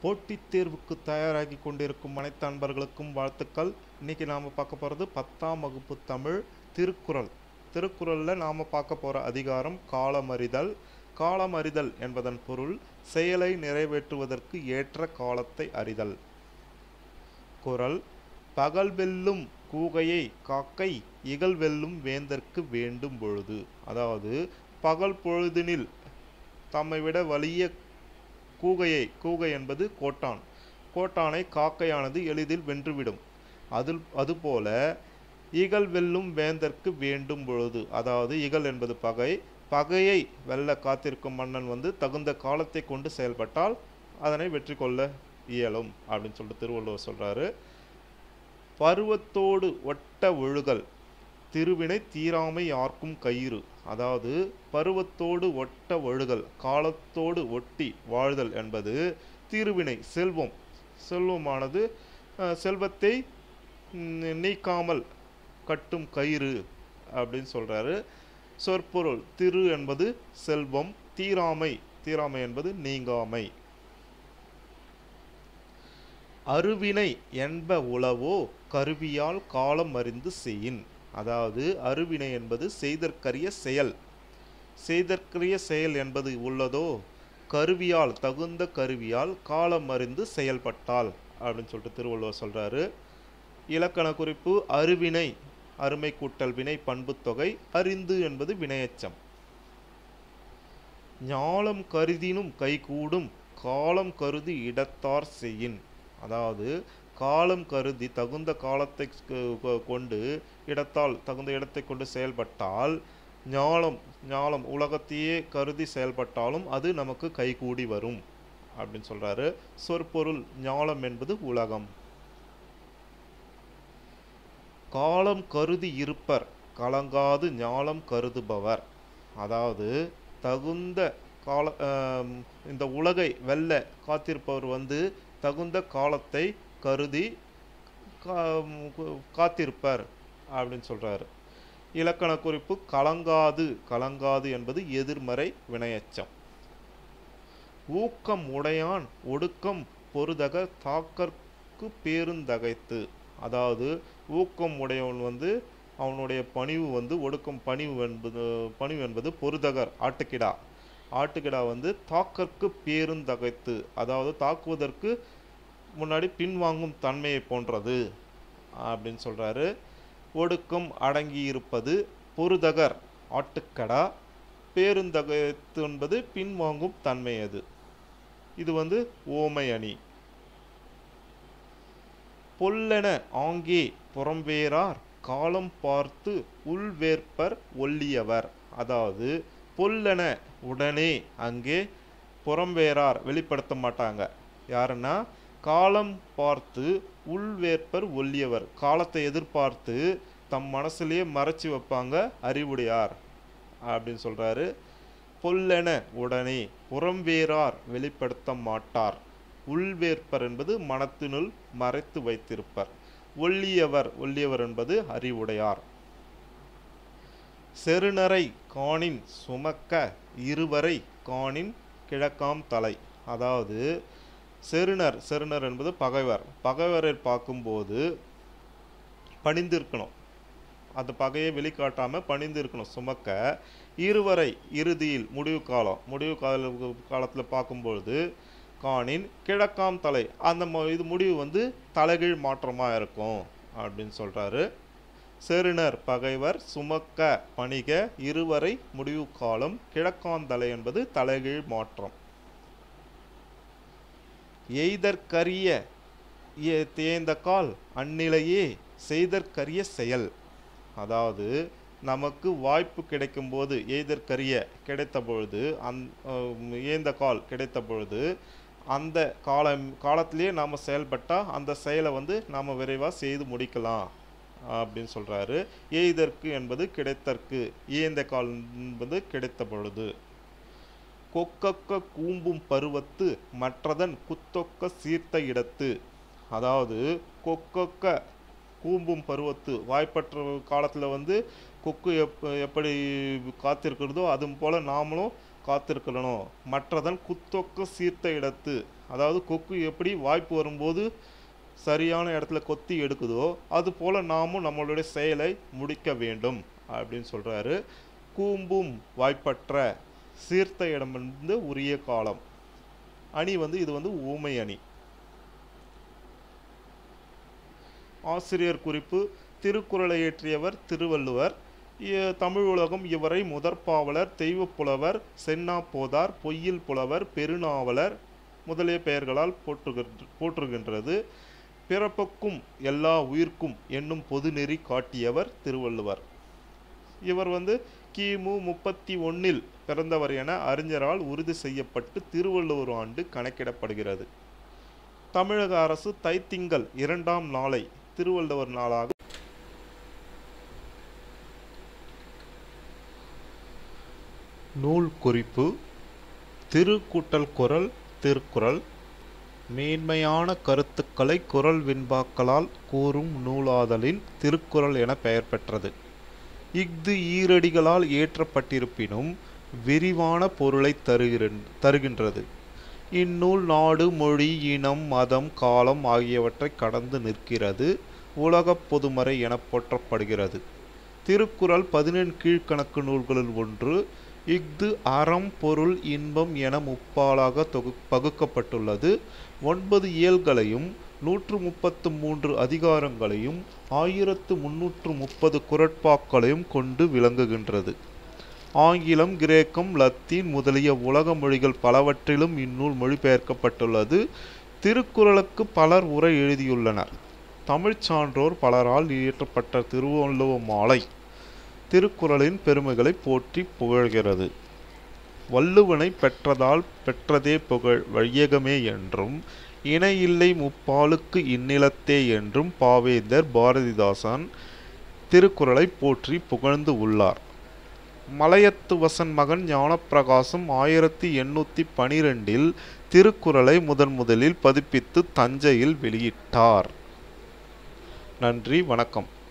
போட்டித் தேர்வுக்கு தயாராகி கொண்டிருக்கும் அனைத்து அன்பர்களுக்கும் வாழ்த்துக்கள் இன்னைக்கு நாம் பார்க்க போகிறது பத்தாம் வகுப்பு தமிழ் திருக்குறள் திருக்குறளில் நாம் பார்க்க போகிற அதிகாரம் காலமறிதல் காலமறிதல் என்பதன் பொருள் செயலை நிறைவேற்றுவதற்கு ஏற்ற காலத்தை அறிதல் குறள் பகல் வெல்லும் கூகையை காக்கை இகல் வெல்லும் வேந்தற்கு வேண்டும் பொழுது அதாவது பகல் பொழுதினில் தம்மை விட வலிய கூகையை கூகை என்பது கோட்டான் கோட்டானை காக்கையானது எளிதில் வென்றுவிடும் அதில் அதுபோல இகல் வெல்லும் வேந்தற்கு வேண்டும் பொழுது அதாவது இகல் என்பது பகை பகையை வெல்ல காத்திருக்கும் மன்னன் வந்து தகுந்த காலத்தை கொண்டு செயல்பட்டால் அதனை வெற்றி கொள்ள இயலும் அப்படின்னு சொல்லிட்டு திருவள்ளுவர் சொல்றாரு பருவத்தோடு ஒட்ட ஒழுகல் திருவினை தீராமை யார்க்கும் கயிறு அதாவது பருவத்தோடு ஒட்ட ஒழுகல் காலத்தோடு ஒட்டி வாழ்தல் என்பது திருவினை செல்வம் செல்வமானது அஹ், செல்வத்தை ம், நீக்காமல் கட்டும் கயிறு அப்படின்னு சொல்றாரு சொற்பொருள் திரு என்பது செல்வம் தீராமை தீராமை என்பது நீங்காமை அருவினை என்ப உளவோ கருவியால் காலம் அறிந்து செய்யின் அதாவது அருவினை என்பது செய்தற்கரிய செயல் செய்தற்கரிய செயல் என்பது உள்ளதோ கருவியால் தகுந்த கருவியால் காலம் அறிந்து செயல்பட்டால் அப்படின்னு சொல்லிட்டு திருவள்ளுவர் சொல்றாரு இலக்கண குறிப்பு அருவினை அருமை கூட்டல் வினை பண்புத்தொகை அறிந்து என்பது வினையச்சம் ஞாலம் கருதினும் கைகூடும் காலம் கருதி இடத்தார் செய்யின் அதாவது காலம் கருதி தகுந்த காலத்தை கொ- கொ- கொண்டு இடத்தால் தகுந்த இடத்தை கொண்டு செயல்பட்டால் ஞாலம் ஞாலம் உலகத்தையே கருதி செயல்பட்டாலும் அது நமக்கு கைகூடி வரும் அப்படின்னு சொல்றாரு சொற்பொருள் ஞாலம் என்பது உலகம் காலம் கருதி இருப்பர் கலங்காது ஞாலம் கருதுபவர் அதாவது தகுந்த கால ஆம், இந்த உலகை வெல்ல காத்திருப்பவர் வந்து தகுந்த காலத்தை கருதி கா- காத்திருப்பர் அப்படின்னு சொல்றாரு இலக்கண குறிப்பு கலங்காது கலங்காது என்பது எதிர்மறை வினையச்சம் ஊக்கம் உடையான் ஒடுக்கம் பொருதக தாக்கற்கு பேருந்தகைத்து அதாவது ஊக்கம் உடையவன் வந்து அவனுடைய பணிவு வந்து ஒடுக்கம் பணிவு என்பது பணிவு என்பது பொருதகர் ஆட்டுக்கிடா ஆட்டுக்கிடா வந்து தாக்கற்கு பேருந்தகைத்து அதாவது தாக்குவதற்கு முன்னாடி பின்வாங்கும் தன்மையை போன்றது அப்படின்னு சொல்றாரு ஒடுக்கம் அடங்கி இருப்பது பொருதகர் ஆட்டுக்கடா பேருந்தகைத்து என்பது பின்வாங்கும் தன்மை அது இது வந்து ஓமை அணி பொல்லென ஆங்கே புறம்பேரார் காலம் பார்த்து உள்வேற்பர் ஒல்லியவர் அதாவது பொல்லென உடனே அங்கே புறம்பேரார் வெளிப்படுத்த மாட்டாங்க யாருன்னா காலம் பார்த்து உள்வேற்பர் ஒல்லியவர் காலத்தை எதிர்பார்த்து தம் மனசுலயே மறைச்சு வைப்பாங்க அறிவுடையார் அப்படின்னு சொல்றாரு பொல்லென உடனே புறம்பேரார் வெளிப்படுத்த மாட்டார் உள்வேற்பர் என்பது மனத்தினுள் மறைத்து வைத்திருப்பர் ஒல்லியவர் ஒல்லியவர் என்பது அறிவுடையார் செருநரை காணின் சுமக்க இருவரை காணின் கிழக்காம் தலை அதாவது செருணர் செருணர் என்பது பகைவர் பகைவரை பார்க்கும்போது பணிந்திருக்கணும் அந்த பகையை வெளிக்காட்டாம பணிந்து இருக்கணும் சுமக்க இருவரை இறுதியில் முடிவு காலம் முடிவு கால காலத்தில் பார்க்கும்பொழுது காணின் கிழக்காம் தலை அந்த ம- இது முடிவு வந்து தலைகீழ் மாற்றமாக இருக்கும் அப்படின்னு சொல்றாரு செருணர் பகைவர் சுமக்க பணிக இருவரை முடிவு காலம் கிழக்காந்தலை என்பது தலைகீழ் மாற்றம் எய்தற்கரிய ஏ- தேய்ந்த கால் அந்நிலையே செய்தற்கரிய செயல் அதாவது நமக்கு வாய்ப்பு கிடைக்கும்போது எய்தற்கரிய கிடைத்த பொழுது அந் அஹ் ஏந்த கால் கிடைத்த பொழுது அந்த காலம் காலத்திலேயே நாம் செயல்பட்டால் அந்த செயலை வந்து நாம் விரைவாக செய்து முடிக்கலாம் அப்படின்னு சொல்கிறாரு எய்தற்கு என்பது கிடைத்தற்கு ஏந்த கால் என்பது கிடைத்த பொழுது கொக்கக்க கூம்பும் பருவத்து மற்றதன் குத்தொக்க சீர்த்த இடத்து அதாவது கொக்கொக்க கூம்பும் பருவத்து வாய்ப்பற்ற காலத்தில் வந்து கொக்கு எப் எப்படி காத்திருக்கிறதோ அதுவும் போல் நாமளும் காத்திருக்கணும் மற்றதன் குத்தொக்க சீர்த்த இடத்து அதாவது கொக்கு எப்படி வாய்ப்பு வரும்போது சரியான இடத்துல கொத்தி எடுக்குதோ அது போல நாமும் நம்மளுடைய செயலை முடிக்க வேண்டும் அப்படின்னு சொல்றாரு கூம்பும் வாய்ப்பற்ற சீர்த்த இடம் வந்து உரிய காலம் அணி வந்து இது வந்து ஊமை அணி ஆசிரியர் குறிப்பு திருக்குறளை இயற்றியவர் திருவள்ளுவர் இ- தமிழ் உலகம் இவரை முதற்பாவலர் தெய்வப் புலவர் சென்னா போதார் பொய்யில் புலவர் பெருநாவலர் முதலிய பெயர்களால் போற்றுகின்ற போற்றுகின்றது பிறப்புக்கும் எல்லா உயிர்க்கும் என்னும் பொதுநெறி காட்டியவர் திருவள்ளுவர் இவர் வந்து கிமு முப்பத்தி ஒன்னில் பிறந்தவர் என அறிஞரால் உறுதி செய்யப்பட்டு திருவள்ளுவர் ஆண்டு கணக்கிடப்படுகிறது தமிழக அரசு தைத்திங்கள் இரண்டாம் நாளை திருவள்ளுவர் நாளாக நூல் குறிப்பு திருக்கூட்டல் குரல் திருக்குறள் மேன்மையான கருத்துக்களை குறள் வெண்பாக்களால் கூறும் நூலாதலின் திருக்குறள் என பெயர் பெற்றது இஃது ஈரடிகளால் ஏற்றப்பட்டிருப்பினும் விரிவான பொருளை தருகிற தருகின்றது இந்நூல் நாடு மொழி இனம் மதம் காலம் ஆகியவற்றை கடந்து நிற்கிறது உலகப் பொதுமறை என போற்றப்படுகிறது திருக்குறள் பதினெண் கீழ்க்கணக்கு நூல்களுள் ஒன்று இஃது அறம் பொருள் இன்பம் என முப்பாலாக தொகு பகுக்கப்பட்டுள்ளது ஒன்பது இயல்களையும் நூற்று முப்பத்து மூன்று அதிகாரங்களையும் ஆயிரத்து முன்னூற்று முப்பது குரட்பாக்களையும் கொண்டு விளங்குகின்றது ஆங்கிலம் கிரேக்கம் லத்தீன் முதலிய உலக மொழிகள் பலவற்றிலும் இந்நூல் மொழிபெயர்க்கப்பட்டுள்ளது திருக்குறளுக்கு பலர் உரை எழுதியுள்ளனர் தமிழ்ச் சான்றோர் பலரால் இயற்றப்பட்ட திருவள்ளுவ மாலை திருக்குறளின் பெருமைகளை போற்றி புகழ்கிறது வள்ளுவனை பெற்றதால் பெற்றதே புகழ் வையகமே என்றும் இணையில்லை முப்பாலுக்கு இந்நிலத்தே என்றும் பாவேந்தர் பாரதிதாசன் திருக்குறளை போற்றி புகழ்ந்து உள்ளார் மலையத்து வசன் மகன் ஞானப்பிரகாசம் ஆயிரத்தி எண்ணூற்றி பனிரெண்டில் திருக்குறளை முதன் முதலில் பதிப்பித்து தஞ்சையில் வெளியிட்டார் நன்றி வணக்கம்